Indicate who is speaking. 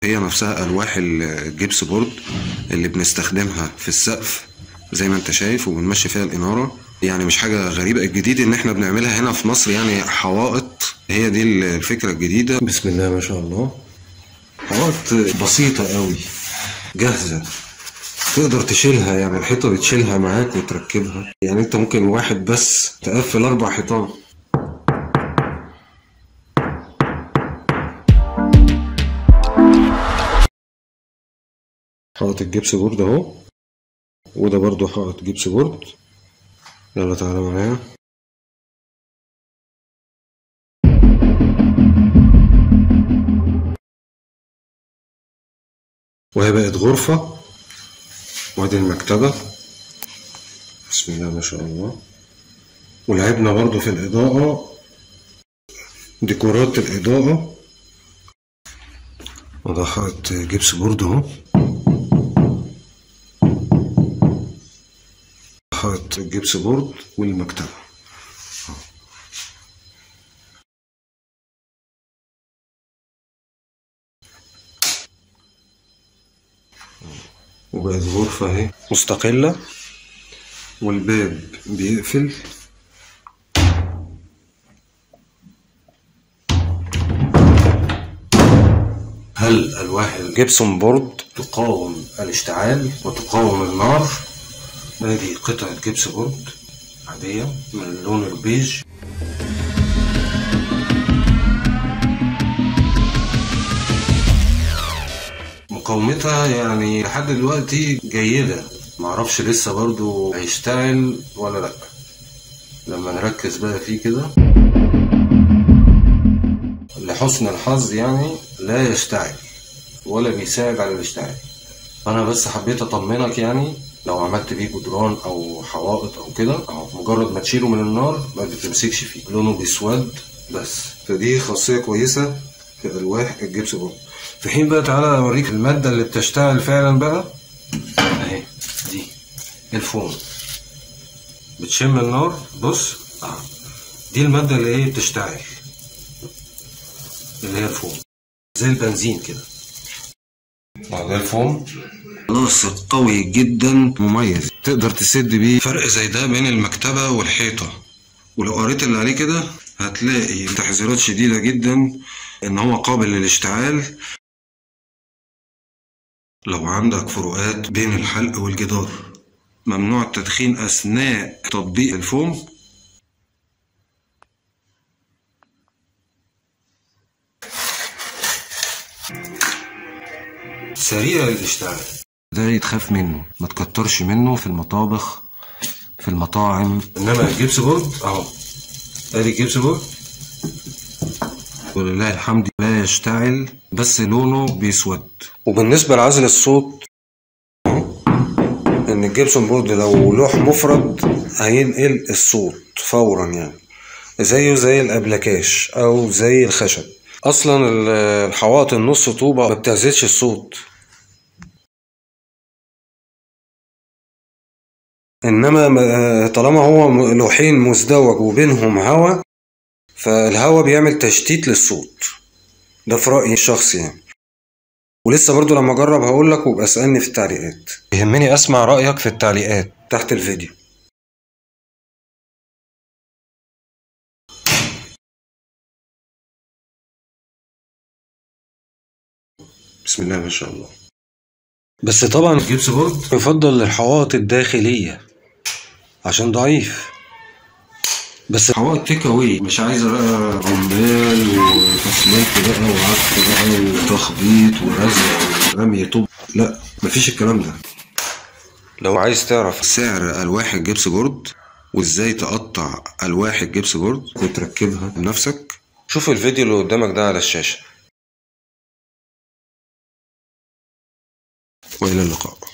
Speaker 1: هي نفسها ألواح الجبس بورد اللي بنستخدمها في السقف زي ما انت شايف وبنمشي فيها الإنارة يعني مش حاجة غريبة الجديد ان احنا بنعملها هنا في مصر يعني حوائط هي دي الفكرة الجديدة بسم الله ما شاء الله حوائط بسيطة قوي جاهزة تقدر تشيلها يعني الحيطة بتشيلها معاك وتركبها يعني انت ممكن واحد بس تقفل اربع حيطان حائط الجبس بورد اهو وده برضو حائط جبس بورد يلا تعالى معايا وهي بقت غرفة وادي المكتبة بسم الله ما شاء الله ولعبنا برضو في الإضاءة ديكورات الإضاءة وده حائط جبس بورد اهو حائط الجبس بورد والمكتبة وبقت غرفة اهي مستقلة والباب بيقفل هل ألواح الجبسون بورد تقاوم الاشتعال وتقاوم النار؟ ادي قطعة جبس بورد عادية من اللون البيج مقاومتها يعني لحد دلوقتي جيدة معرفش لسه برضو هيشتعل ولا لأ لما نركز بقى فيه كده لحسن الحظ يعني لا يشتعل ولا بيساعد على الاشتعال انا بس حبيت اطمنك يعني لو عملت بيه جدران او حوائط او كده أو مجرد ما تشيله من النار ما بتمسكش فيه لونه بيسود بس فدي خاصيه كويسه في الواح الجبس بورد في حين بقى تعالى اوريك الماده اللي بتشتغل فعلا بقى اهي دي الفوم بتشم النار بص اه دي الماده اللي هي بتشتعل اللي هي الفوم زي البنزين كده ده الفوم لاصق قوي جدا مميز تقدر تسد بيه فرق زي ده بين المكتبة والحيطة ولو قريت اللي عليه كده هتلاقي تحذيرات شديدة جدا ان هو قابل للاشتعال لو عندك فروقات بين الحلق والجدار ممنوع التدخين اثناء تطبيق الفوم سريع الاشتعال ده يتخاف منه ما تكترش منه في المطابخ في المطاعم انما الجبس بورد اهو ادي الجبس بورد ولله الحمد لا يشتعل بس لونه بيسود وبالنسبة لعزل الصوت ان الجبسون بورد لو لوح مفرد هينقل الصوت فورا يعني زيه زي الابلكاش او زي الخشب اصلا الحوائط النص طوبة ما بتعزلش الصوت انما طالما هو لوحين مزدوج وبينهم هواء فالهواء بيعمل تشتيت للصوت ده في رأيي الشخصي يعني ولسه برضو لما اجرب هقول لك وابقى اسالني في التعليقات يهمني اسمع رايك في التعليقات تحت الفيديو بسم الله ما شاء الله بس طبعا الجبس بورد يفضل للحوائط الداخليه عشان ضعيف بس حوائط تيك اواي مش عايزه بقى عمال وتصميت بقى وعك بقى وتخبيط ورزع ورمي طوب لا مفيش الكلام ده لو عايز تعرف سعر الواح الجبس بورد وازاي تقطع الواح الجبس بورد وتركبها بنفسك شوف الفيديو اللي قدامك ده على الشاشه والى اللقاء